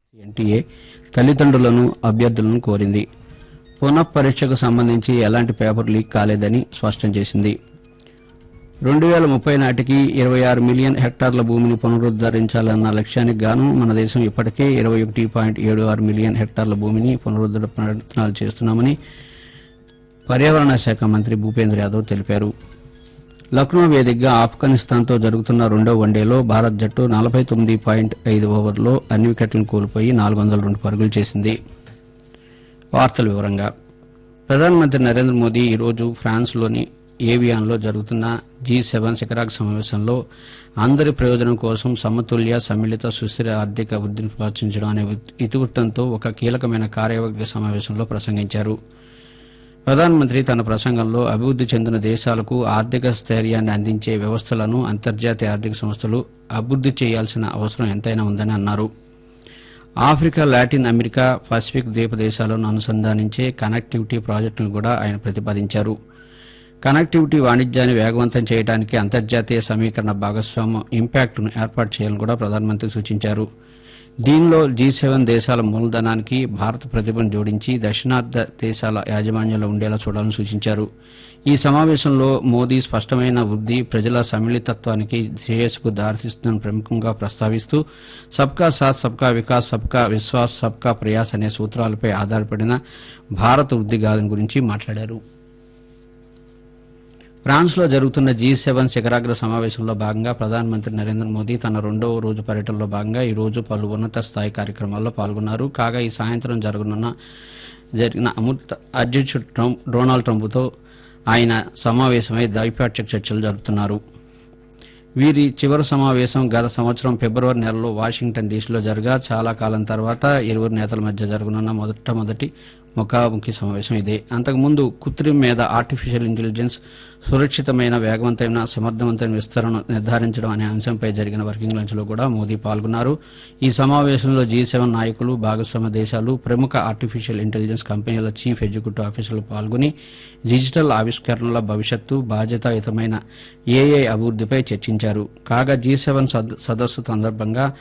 NTA తల్లిదండ్రులను అభ్యర్థులను కోరింది పునఃపరీక్షకు సంబంధించి ఎలాంటి పేపర్ లీక్ కాలేదని స్పష్టం చేసింది రెండు వేల ముప్పై నాటికి ఇరవై ఆరు మిలియన్ హెక్టార్ల భూమిని పునరుద్దరించాలన్న లక్ష్యానికి గాను మన దేశం ఇప్పటికే ఇరవై ఒకటి పాయింట్ ఏడు ఆరు మిలియన్ హెక్టార్ల భూమిని పునరుద్ధరణ ప్రయత్నాలు చేస్తున్నామని పర్యావరణ శాఖ మంత్రి భూపేంద్ర యాదవ్ తెలిపారు లక్నో వేదికగా ఆఫ్ఘనిస్తాన్తో జరుగుతున్న రెండో వన్డేలో భారత్ జట్టు నలభై తొమ్మిది పాయింట్ ఐదు ఓవర్లో అన్ని వికెట్లను కోల్పోయి నాలుగు వందల రెండు పరుగులు చేసింది వార్తల వివరంగా ప్రధానమంత్రి నరేంద్ర మోదీ ఈరోజు ఫ్రాన్స్లోని ఏవియాన్లో జరుగుతున్న జీ సెవెన్ శిఖరాగ్ సమావేశంలో అందరి ప్రయోజనం కోసం సమతుల్య సమ్మిళిత సుస్థిర ఆర్థిక వృద్ధిని ప్రోత్సహించడం అనే ఇతివృత్తంతో ఒక కీలకమైన కార్యవర్గ సమావేశంలో ప్రసంగించారు ప్రధానమంత్రి తన ప్రసంగంలో అభివృద్ది చెందిన దేశాలకు ఆర్థిక స్థైర్యాన్ని అందించే వ్యవస్థలను అంతర్జాతీయ ఆర్థిక సంస్థలు అభివృద్ది చేయాల్సిన అవసరం ఎంతైనా ఉందని అన్నారు ఆఫ్రికా లాటిన్ అమెరికా పసిఫిక్ ద్వీప దేశాలను అనుసంధానించే కనెక్టివిటీ ప్రాజెక్టులను కూడా ఆయన ప్రతిపాదించారు కనెక్టివిటీ వాణిజ్యాన్ని వేగవంతం చేయడానికి అంతర్జాతీయ సమీకరణ భాగస్వామ్యం ఇంపాక్ట్ను ఏర్పాటు చేయాలని కూడా ప్రధానమంత్రి సూచించారు దీనిలో జీ సెవెన్ దేశాల మూలధనానికి భారత ప్రతిభను జోడించి దక్షిణార్థ దేశాల యాజమాన్యంలో ఉండేలా చూడాలని సూచించారు ఈ సమావేశంలో మోదీ స్పష్టమైన వృద్ధి ప్రజల సమ్మిళితత్వానికి శ్రేయస్సుకు దారితీస్తుందని ప్రముఖంగా ప్రస్తావిస్తూ సబ్కా సాత్ సబ్కా వికాస్ సబ్కా విశ్వాస్ సబ్కా ప్రయాస్ అనే సూత్రాలపై ఆధారపడిన భారత వృద్ధి గాథను గురించి మాట్లాడారు ఫ్రాన్స్ లో జరుగుతున్న జీ సెవెన్ శిఖరాగ్ర సమావేశంలో భాగంగా ప్రధానమంత్రి నరేంద్ర మోదీ తన రెండవ రోజు పర్యటనలో భాగంగా ఈ రోజు పలు ఉన్నత స్థాయి కార్యక్రమాల్లో పాల్గొన్నారు కాగా ఈ సాయంత్రం జరగనున్న జరిగిన అమృత అధ్యక్షుడు ట్రంప్ డొనాల్డ్ ట్రంప్తో ఆయన సమావేశమై ద్వైపాక్షిక చర్చలు జరుపుతున్నారు వీరి చివరి సమావేశం గత సంవత్సరం ఫిబ్రవరి నెలలో వాషింగ్టన్ డీసీలో జరగా చాలా కాలం తర్వాత ఇరువురు నేతల మధ్య జరగనున్న మొదటమొదటి ముఖాముఖి సమావేశం ఇదే అంతకుముందు కృత్రిమ మీద ఆర్టిఫిషియల్ ఇంటెలిజెన్స్ సురక్షితమైన వేగవంతమైన సమర్థవంతమైన విస్తరణ నిర్ధారించడం అనే అంశంపై జరిగిన వర్కింగ్ లంచ్ లో కూడా మోదీ పాల్గొన్నారు ఈ సమావేశంలో జీ సెవెన్ నాయకులు భాగస్వామ్య దేశాలు ప్రముఖ ఆర్టిఫిషియల్ ఇంటెలిజెన్స్ కంపెనీల చీఫ్ ఎగ్జిక్యూటివ్ ఆఫీసర్లు పాల్గొని డిజిటల్ ఆవిష్కరణల భవిష్యత్తు బాధ్యతాయుతమైన ఏఐ అభివృద్దిపై చర్చించారు కాగా జీ సెవెన్ సదస్సు సందర్భంగా